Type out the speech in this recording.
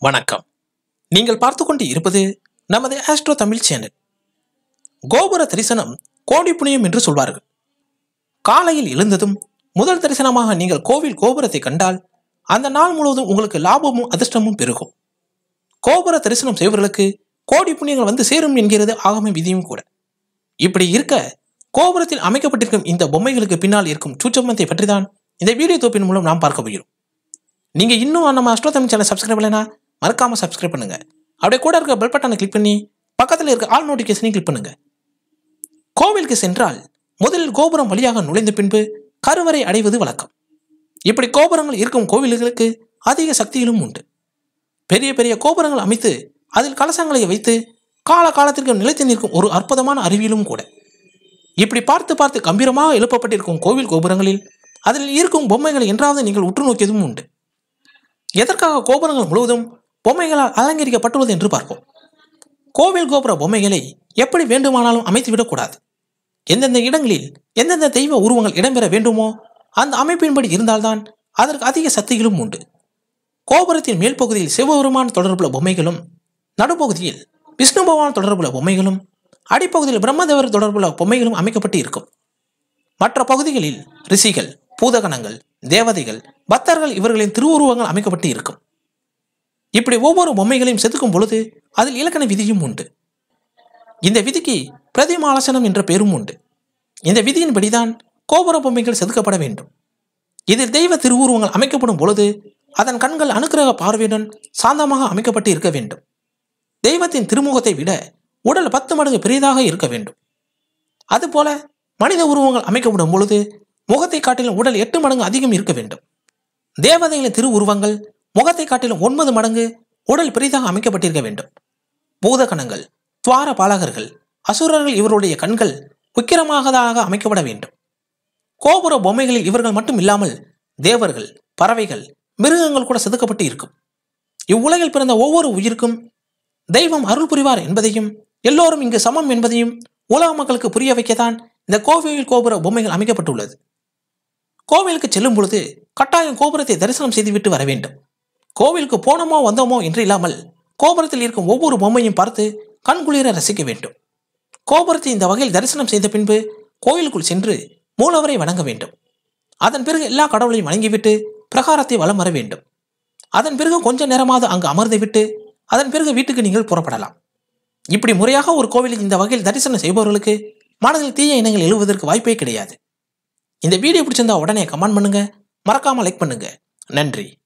வணக்கம் நீங்கள் பார்த்து கொண்டு இருப்பது நமது ஆஸ்ட்ரோ தமிழ் சேனல் கோபுர தரிசனம் கோடி புண்ணியம் என்று சொல்வார்கள் காலையில் எழுந்ததும் முதல் தரிசனமாக நீங்கள் கோவில் கோபுரத்தை கண்டால் அந்த நாள் முழுவதும் உங்களுக்கு லாபமும் அதிர்ஷ்டமும் பெருகும் கோபுர தரிசனம் செய்வர்களுக்கு கோடி புண்ணியங்கள் வந்து சேரும் என்கிறது ஆகம விதியும் கூட இப்படி இருக்க கோபுரத்தில் அமைக்கப்பட்டிருக்கும் இந்த பொம்மைகளுக்கு பின்னால் இருக்கும் சூச்சமத்தை பற்றி தான் இந்த வீடியோ தொப்பின் மூலம் நாம் பார்க்க போகிறோம் நீங்க இன்னும் நம்ம அஸ்ட்ரோ தமிழ் சேனல் சப்ஸ்கிரைப் பண்ணலைனா மறக்காம சப்ஸ்கிரைப் பண்ணுங்க அப்படியே கூட இருக்க பெல் பட்டனை கிளிக் பண்ணி பக்கத்தில் இருக்க ஆல் நோட்டிஃபிகேஷனையும் கிளிக் பண்ணுங்க கோவிலுக்கு சென்றால் முதலில் கோபுரம் வழியாக நுழைந்த பின்பு கருவறை அடைவது வழக்கம் இப்படி கோபுரங்கள் இருக்கும் கோவில்களுக்கு அதிக சக்தியிலும் உண்டு பெரிய பெரிய கோபுரங்கள் அமைத்து அதில் கலசங்களை வைத்து கால காலத்திற்கு நிலைத்து நிற்கும் ஒரு அற்புதமான அறிவியலும் கூட இப்படி பார்த்து பார்த்து கம்பீரமாக எழுப்பப்பட்டிருக்கும் கோவில் கோபுரங்களில் அதில் இருக்கும் பொம்மைகளை என்றாவது நீங்கள் உற்று நோக்கியதும் உண்டு எதற்காக கோபுரங்கள் முழுவதும் பொம்மைகளால் அலங்கரிக்கப்பட்டுள்ளது என்று பார்ப்போம் கோவில் கோபுர பொம்மைகளை எப்படி வேண்டுமானாலும் அமைத்து விடக்கூடாது எந்தெந்த இடங்களில் எந்தெந்த தெய்வ உருவங்கள் இடம்பெற வேண்டுமோ அந்த அமைப்பின்படி இருந்தால்தான் அதற்கு அதிக சக்திகளும் உண்டு கோபுரத்தின் மேல் பகுதியில் சிவபெருமான் தொடர்புள்ள பொம்மைகளும் நடுப்பகுதியில் விஷ்ணு பகவான் தொடர்புள்ள பொம்மைகளும் அடிப்பகுதியில் பிரம்மதேவர் தொடர்புள்ள பொம்மைகளும் அமைக்கப்பட்டு இருக்கும் மற்ற பகுதிகளில் ரிஷிகள் பூதகணங்கள் தேவதைகள் பக்தர்கள் இவர்களின் திருவுருவங்கள் அமைக்கப்பட்டு இருக்கும் இப்படி ஒவ்வொரு பொம்மைகளையும் செதுக்கும் பொழுது அதில் இலக்கண விதியும் உண்டு இந்த விதிக்கு பிரதிமாலசனம் என்ற பெயரும் உண்டு இந்த விதியின்படிதான் கோபுர பொம்மைகள் செதுக்கப்பட வேண்டும் இதில் தெய்வ திருவுருவங்கள் அமைக்கப்படும் பொழுது அதன் கண்கள் அனுக்கிரக பார்வையுடன் சாந்தமாக அமைக்கப்பட்டு இருக்க வேண்டும் தெய்வத்தின் திருமுகத்தை விட உடல் பத்து மடங்கு பெரியதாக இருக்க வேண்டும் அதுபோல மனித உருவங்கள் அமைக்கப்படும் பொழுது முகத்தை காட்டிலும் உடல் எட்டு மடங்கு அதிகம் இருக்க வேண்டும் தேவதைகளின் திருவுருவங்கள் முகத்தை காட்டிலும் ஒன்பது மடங்கு உடல் பெரிதாக அமைக்கப்பட்டிருக்க வேண்டும் பூதகணங்கள் துவார பாலகர்கள் அசுரர்கள் இவருடைய கண்கள் உக்கிரமாகதாக அமைக்கப்பட வேண்டும் கோபுர பொம்மைகளில் இவர்கள் மட்டும் இல்லாமல் தேவர்கள் பறவைகள் மிருகங்கள் கூட செதுக்கப்பட்டு இருக்கும் இவ்வுலகில் பிறந்த ஒவ்வொரு உயிருக்கும் தெய்வம் அருள் புரிவார் என்பதையும் எல்லோரும் இங்கு சமம் என்பதையும் உலக மக்களுக்கு புரிய வைக்கத்தான் இந்த கோவில் கோபுர பொம்மைகள் அமைக்கப்பட்டுள்ளது கோவிலுக்கு செல்லும் பொழுது கட்டாயம் கோபுரத்தை தரிசனம் செய்துவிட்டு வர வேண்டும் கோவிலுக்கு போனோமோ வந்தோமோ என்று இல்லாமல் கோபுரத்தில் இருக்கும் ஒவ்வொரு பொம்மையும் பார்த்து கண்குளிர ரசிக்க வேண்டும் கோபுரத்தை இந்த வகையில் தரிசனம் செய்த பின்பு கோயிலுக்குள் சென்று மூலவரை வணங்க வேண்டும் அதன் பிறகு எல்லா கடவுளையும் வணங்கிவிட்டு பிரகாரத்தை வலம் வர வேண்டும் அதன் பிறகு கொஞ்ச நேரமாவது அங்கு அமர்ந்து விட்டு அதன் பிறகு வீட்டுக்கு நீங்கள் புறப்படலாம் இப்படி முறையாக ஒரு கோவிலில் இந்த வகையில் தரிசனம் செய்பவர்களுக்கு மனதில் தீய எண்ணங்கள் எழுவதற்கு வாய்ப்பே கிடையாது இந்த வீடியோ பிடிச்சிருந்தா உடனே கமெண்ட் பண்ணுங்க மறக்காம லைக் பண்ணுங்க நன்றி